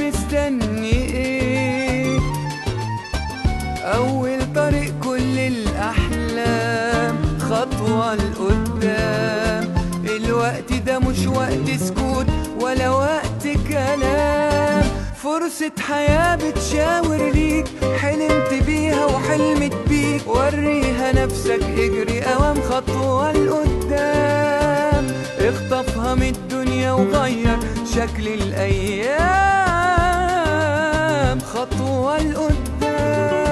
مستني ايه اول طريق كل الاحلام خطوة لقدام الوقت ده مش وقت سكوت ولا وقت كلام فرصة حياة بتشاور ليك حلمت بيها وحلمت بيك وريها نفسك اجري اوام خطوة لقدام اخطفها من الدنيا وغير شكل الايام خطوة لقدام